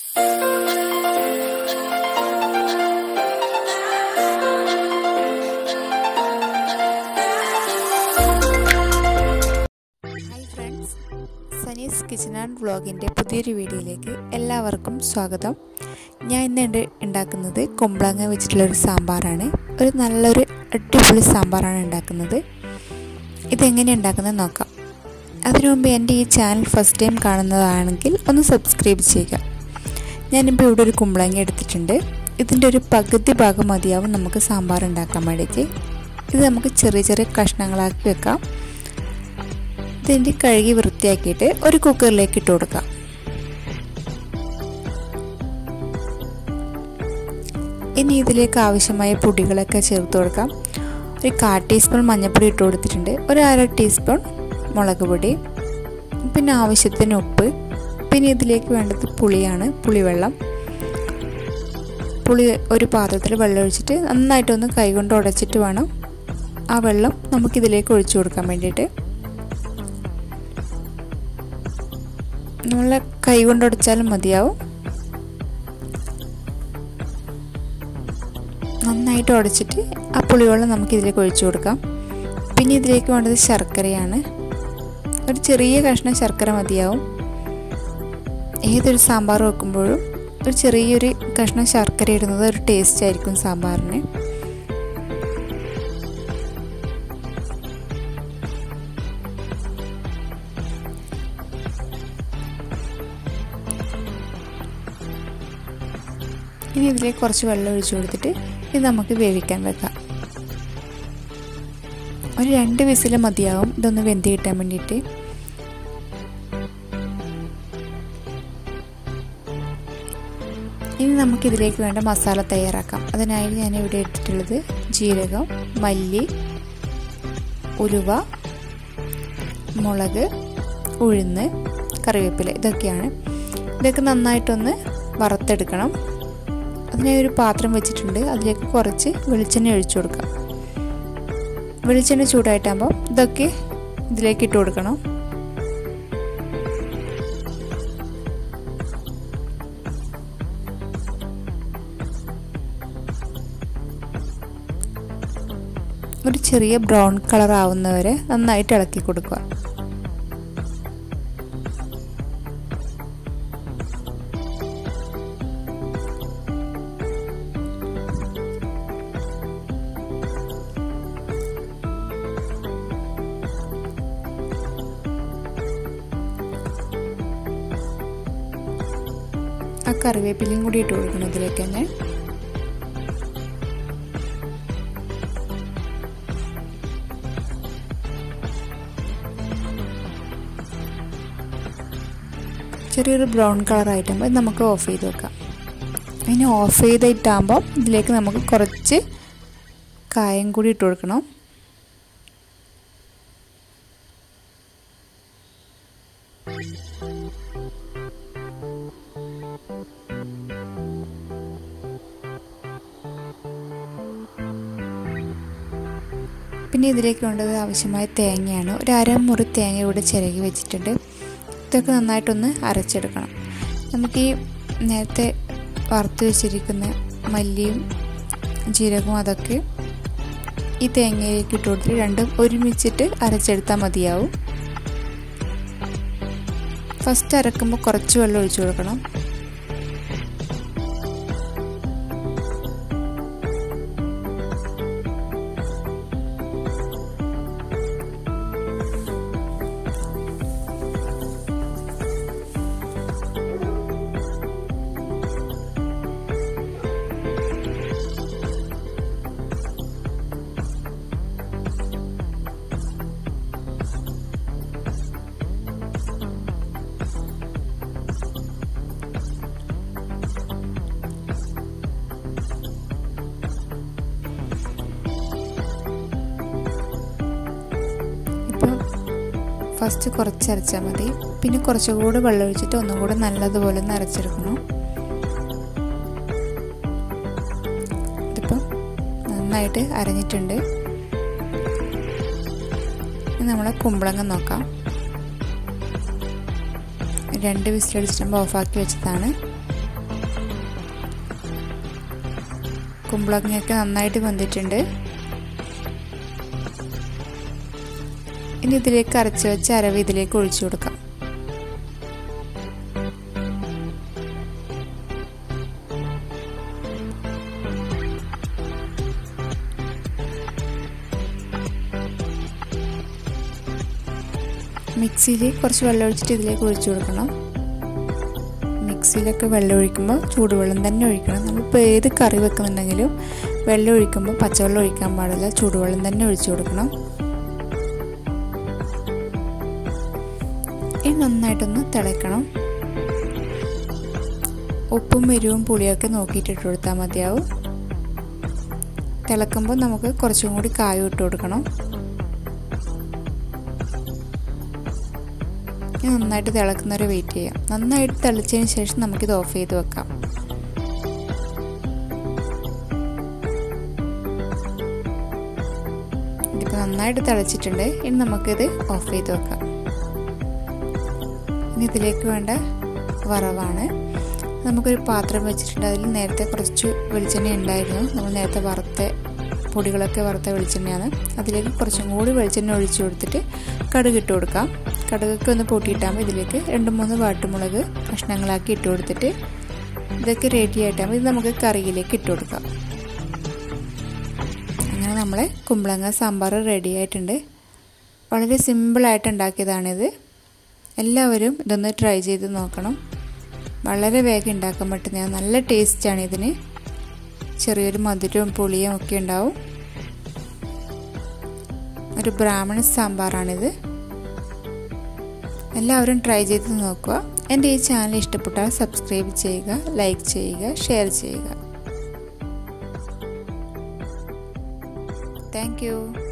hi friends Sani's kitchen and വ്ളോഗിൻ്റെ പുതിയൊരു വീഡിയോയിലേക്ക് എല്ലാവർക്കും സ്വാഗതം ഞാൻ ഇന്ന് ഉണ്ട് ഉണ്ടാക്കുന്നത് കുമ്പളങ്ങ വെച്ചിട്ടുള്ളൊരു സാമ്പാറാണ് ഒരു നല്ലൊരു അടിപൊളി സാമ്പാറാണ് ഉണ്ടാക്കുന്നത് ഇതെങ്ങനെ ഉണ്ടാക്കുന്നത് നോക്കാം അതിനു മുമ്പ് എൻ്റെ ഈ ചാനൽ ഫസ്റ്റ് ടൈം കാണുന്നതാണെങ്കിൽ ഒന്ന് സബ്സ്ക്രൈബ് ചെയ്യുക ഞാനിപ്പോൾ ഇവിടെ ഒരു കുമ്പളങ്ങ എടുത്തിട്ടുണ്ട് ഇതിൻ്റെ ഒരു പകുതി ഭാഗം മതിയാവും നമുക്ക് സാമ്പാർ ഉണ്ടാക്കാൻ വേണ്ടിയിട്ട് ഇത് നമുക്ക് ചെറിയ ചെറിയ കഷ്ണങ്ങളാക്കി വെക്കാം ഇതിൻ്റെ കഴുകി വൃത്തിയാക്കിയിട്ട് ഒരു കുക്കറിലേക്ക് ഇട്ട് കൊടുക്കാം ഇനി ഇതിലേക്ക് ആവശ്യമായ പൊടികളൊക്കെ ചേർത്ത് കൊടുക്കാം ഒരു കാ ടീസ്പൂൺ മഞ്ഞൾപ്പൊടി ഇട്ട് കൊടുത്തിട്ടുണ്ട് ഒരു അര ടീസ്പൂൺ മുളക് പൊടി പിന്നെ ആവശ്യത്തിന് ഉപ്പ് പിന്നെ ഇതിലേക്ക് വേണ്ടത് പുളിയാണ് പുളിവെള്ളം പുളി ഒരു പാത്രത്തിൽ വെള്ളം ഒഴിച്ചിട്ട് നന്നായിട്ടൊന്ന് കൈകൊണ്ട് ഉടച്ചിട്ട് വേണം ആ വെള്ളം നമുക്കിതിലേക്ക് ഒഴിച്ചു കൊടുക്കാൻ വേണ്ടിയിട്ട് നമ്മൾ കൈ കൊണ്ട് ഉടച്ചാലും മതിയാവും നന്നായിട്ട് ഉടച്ചിട്ട് ആ പുളിവെള്ളം നമുക്ക് ഇതിലേക്ക് ഒഴിച്ചു കൊടുക്കാം പിന്നെ ഇതിലേക്ക് വേണ്ടത് ശർക്കരയാണ് ഒരു ചെറിയ കഷ്ണം ശർക്കര മതിയാവും ഏതൊരു സാമ്പാർ വെക്കുമ്പോഴും ഒരു ചെറിയൊരു കഷ്ണം ശർക്കര ഇടുന്നത് ഒരു ടേസ്റ്റ് ആയിരിക്കും സാമ്പാറിന് ഇനി ഇതിലേക്ക് കുറച്ച് വെള്ളം ഒഴിച്ചു കൊടുത്തിട്ട് ഇത് നമുക്ക് വേവിക്കാൻ വെക്കാം ഒരു രണ്ട് വിസിൽ മതിയാവും ഇതൊന്ന് വെന്ത് കിട്ടാൻ വേണ്ടിയിട്ട് ഇനി നമുക്കിതിലേക്ക് വേണ്ട മസാല തയ്യാറാക്കാം അതിനായി ഞാൻ ഇവിടെ എടുത്തിട്ടുള്ളത് ജീരകം മല്ലി ഉലുവ മുളക് ഉഴുന്ന് കറിവേപ്പില ഇതൊക്കെയാണ് ഇതൊക്കെ നന്നായിട്ടൊന്ന് വറുത്തെടുക്കണം അതിനായി ഒരു പാത്രം വെച്ചിട്ടുണ്ട് അതിലേക്ക് കുറച്ച് വെളിച്ചെണ്ണ ഒഴിച്ചു കൊടുക്കാം വെളിച്ചെണ്ണ ചൂടായിട്ടാകുമ്പോൾ ഇതൊക്കെ ഇതിലേക്ക് ഇട്ട് കൊടുക്കണം ഒരു ചെറിയ ബ്രൗൺ കളർ ആവുന്നവരെ നന്നായിട്ട് ഇളക്കി കൊടുക്കുക ആ കറിവേപ്പിലയും കൂടി ഇട്ട് കൊടുക്കണം ഇതിലേക്ക് തന്നെ ചെറിയൊരു ബ്രൗൺ കളർ ആയിട്ടാകുമ്പോൾ നമുക്ക് ഓഫ് ചെയ്ത് വെക്കാം ഇനി ഓഫ് ചെയ്തിട്ടാകുമ്പോൾ ഇതിലേക്ക് നമുക്ക് കുറച്ച് കായം കൂടി ഇട്ട് കൊടുക്കണം പിന്നെ ഇതിലേക്ക് വേണ്ടത് ആവശ്യമായ തേങ്ങയാണ് ഒരു അരമുറി തേങ്ങ ഇവിടെ ചിരകി വെച്ചിട്ടുണ്ട് ഇതൊക്കെ നന്നായിട്ടൊന്ന് അരച്ചെടുക്കണം നമുക്ക് ഈ നേരത്തെ വറുത്ത് വെച്ചിരിക്കുന്ന മല്ലിയും ജീരകവും അതൊക്കെ ഈ തേങ്ങയിലേക്ക് ഇട്ട് കൊടുത്തിട്ട് രണ്ടും ഒരുമിച്ചിട്ട് അരച്ചെടുത്താൽ മതിയാവും ഫസ്റ്റ് അരക്കുമ്പോൾ കുറച്ച് വെള്ളം ഒഴിച്ചു കൊടുക്കണം ഫസ്റ്റ് കുറച്ച് അരച്ചാൽ മതി പിന്നെ കുറച്ചുകൂടി വെള്ളം ഒഴിച്ചിട്ട് ഒന്നും കൂടെ നല്ലതുപോലെ ഒന്ന് അരച്ചെടുക്കണം ഇതിപ്പം നന്നായിട്ട് അരഞ്ഞിട്ടുണ്ട് ഇനി നമ്മളെ കുമ്പളങ്ങ നോക്കാം രണ്ട് വിസിലടിച്ചിട്ടുമ്പോൾ ഓഫാക്കി വെച്ചതാണ് കുമ്പളങ്ങയൊക്കെ നന്നായിട്ട് വെന്തിട്ടുണ്ട് ഇനി ഇതിലേക്ക് അരച്ച് വെച്ച അരവ് ഇതിലേക്ക് ഒഴിച്ചു കൊടുക്കാം മിക്സിയിൽ കുറച്ച് വെള്ളം ഒഴിച്ചിട്ട് ഇതിലേക്ക് ഒഴിച്ചു കൊടുക്കണം മിക്സിയിലൊക്കെ വെള്ളം ഒഴിക്കുമ്പോൾ ചൂടുവെള്ളം തന്നെ ഒഴിക്കണം നമ്മളിപ്പോൾ ഏത് കറി വെക്കുന്നുണ്ടെങ്കിലും വെള്ളം ഒഴിക്കുമ്പോൾ പച്ചവെള്ളം ഒഴിക്കാൻ പാടില്ല ചൂടുവെള്ളം തന്നെ ഒഴിച്ചു കൊടുക്കണം ഇനി നന്നായിട്ടൊന്ന് തിളയ്ക്കണം ഉപ്പും എരിവും പുളിയൊക്കെ നോക്കിയിട്ട് ഇട്ട് കൊടുത്താൽ മതിയാവും തിളക്കുമ്പോൾ നമുക്ക് കുറച്ചും കൂടി കായം ഇട്ട് കൊടുക്കണം ഇനി നന്നായിട്ട് തിളക്കുന്നവരെ വെയിറ്റ് ചെയ്യാം നന്നായിട്ട് തിളച്ചതിന് ശേഷം നമുക്കിത് ഓഫ് ചെയ്ത് വെക്കാം ഇതിപ്പോൾ നന്നായിട്ട് തിളച്ചിട്ടുണ്ട് ഇനി നമുക്കിത് ഓഫ് ചെയ്ത് വെക്കാം ഇനി ഇതിലേക്ക് വേണ്ട വറവാണ് നമുക്കൊരു പാത്രം വെച്ചിട്ടുണ്ട് അതിൽ നേരത്തെ കുറച്ച് വെളിച്ചെണ്ണ ഉണ്ടായിരുന്നു നമ്മൾ നേരത്തെ വറുത്ത പൊടികളൊക്കെ വറുത്ത വെളിച്ചെണ്ണയാണ് അതിലേക്ക് കുറച്ചും കൂടി വെളിച്ചെണ്ണ ഒഴിച്ചു കൊടുത്തിട്ട് കടുക് ഇട്ട് കൊടുക്കാം കടുകൊക്കെ ഒന്ന് പൊട്ടിയിട്ടാകുമ്പോൾ ഇതിലേക്ക് രണ്ട് മൂന്ന് വാട്ടുമുളക് കഷ്ണങ്ങളാക്കി ഇട്ട് കൊടുത്തിട്ട് ഇതൊക്കെ റെഡി ആയിട്ടാകുമ്പോൾ ഇത് നമുക്ക് കറിയിലേക്ക് ഇട്ട് കൊടുക്കാം അങ്ങനെ നമ്മളെ കുമ്പളങ്ങ സാമ്പാർ റെഡി ആയിട്ടുണ്ട് വളരെ സിമ്പിളായിട്ട് ഉണ്ടാക്കിയതാണിത് എല്ലാവരും ഇതൊന്ന് ട്രൈ ചെയ്ത് നോക്കണം വളരെ വേഗം ഉണ്ടാക്കാൻ പറ്റുന്ന നല്ല ടേസ്റ്റാണ് ഇതിന് ചെറിയൊരു മധുരവും പുളിയും ഒക്കെ ഉണ്ടാവും ഒരു ബ്രാഹ്മണ സാമ്പാറാണിത് എല്ലാവരും ട്രൈ ചെയ്ത് നോക്കുക എൻ്റെ ഈ ചാനൽ ഇഷ്ടപ്പെട്ടാൽ സബ്സ്ക്രൈബ് ചെയ്യുക ലൈക്ക് ചെയ്യുക ഷെയർ ചെയ്യുക താങ്ക്